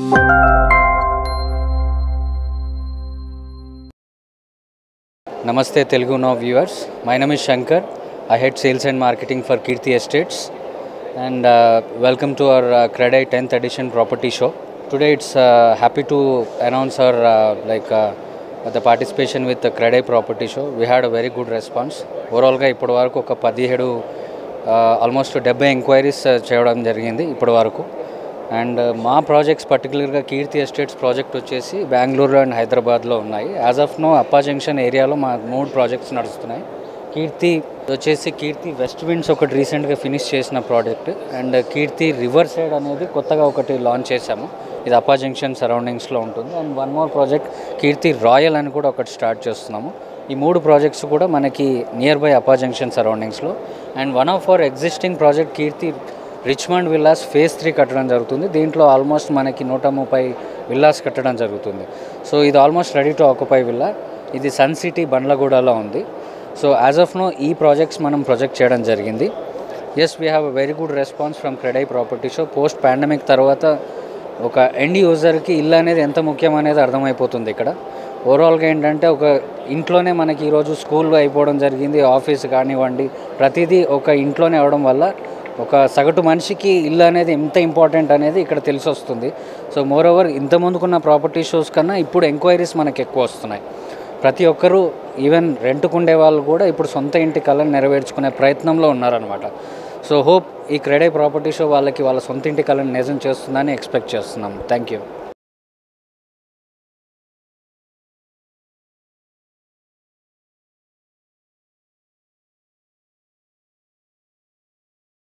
Namaste Telugu Now viewers. My name is Shankar. I head sales and marketing for Kirti Estates. And uh, welcome to our uh, Credit 10th edition property show. Today it's uh, happy to announce our uh, like uh, the participation with the Credit property show. We had a very good response. ఓవరాల్గా ఇప్పటి వరకు ఒక పదిహేడు almost డెబ్బై enquiries చేయడం జరిగింది ఇప్పటి వరకు అండ్ మా ప్రాజెక్ట్స్ పర్టికులర్గా కీర్తి ఎస్టేట్స్ ప్రాజెక్ట్ వచ్చేసి బెంగళూరు అండ్ హైదరాబాద్లో ఉన్నాయి as of now Appa junction ఏరియాలో మా మూడు ప్రాజెక్ట్స్ నడుస్తున్నాయి కీర్తి వచ్చేసి కీర్తి వెస్ట్ విండ్స్ ఒకటి రీసెంట్గా ఫినిష్ చేసిన project and Keerthi river side అనేది కొత్తగా ఒకటి లాంచ్ చేశాము ఇది అప్పా జంక్షన్ సరౌండింగ్స్లో ఉంటుంది and one more project Keerthi royal అని కూడా ఒకటి స్టార్ట్ చేస్తున్నాము ఈ మూడు ప్రాజెక్ట్స్ కూడా మనకి నియర్ బై అప్పా జంక్షన్ సరౌండింగ్స్లో and one of our existing project Keerthi Richmond villas phase three కట్టడం జరుగుతుంది దీంట్లో ఆల్మోస్ట్ మనకి నూట ముప్పై విల్లాస్ కట్టడం జరుగుతుంది సో ఇది almost ready to occupy villa ఇది సన్ సిటీ బండ్లగూడలో ఉంది సో యాజ్ ఆఫ్ నో ఈ ప్రాజెక్ట్స్ మనం ప్రొజెక్ట్ చేయడం జరిగింది yes we have a very good response from CREDAI property show post pandemic తర్వాత ఒక ఎండ్ యూజర్కి ఇల్లు అనేది ఎంత ముఖ్యం అనేది అర్థమైపోతుంది ఇక్కడ ఓవరాల్గా ఏంటంటే ఒక ఇంట్లోనే మనకి ఈరోజు స్కూల్ అయిపోవడం జరిగింది ఆఫీస్ కానివ్వండి ప్రతిదీ ఒక ఇంట్లోనే అవడం వల్ల ఒక సగటు మనిషికి ఇల్లు అనేది ఎంత ఇంపార్టెంట్ అనేది ఇక్కడ తెలిసి వస్తుంది సో మోర్ ఓవర్ ఇంత ముందుకున్న ప్రాపర్టీ షోస్ కన్నా ఇప్పుడు ఎంక్వైరీస్ మనకి ఎక్కువ వస్తున్నాయి ప్రతి ఒక్కరూ ఈవెన్ రెంట్కుండే వాళ్ళు కూడా ఇప్పుడు సొంత ఇంటి కళను నెరవేర్చుకునే ప్రయత్నంలో ఉన్నారనమాట సో హోప్ ఈ క్రెడై ప్రాపర్టీ షో వాళ్ళకి వాళ్ళ సొంత ఇంటి కళను నిజం చేస్తుందని ఎక్స్పెక్ట్ చేస్తున్నాం థ్యాంక్ యూ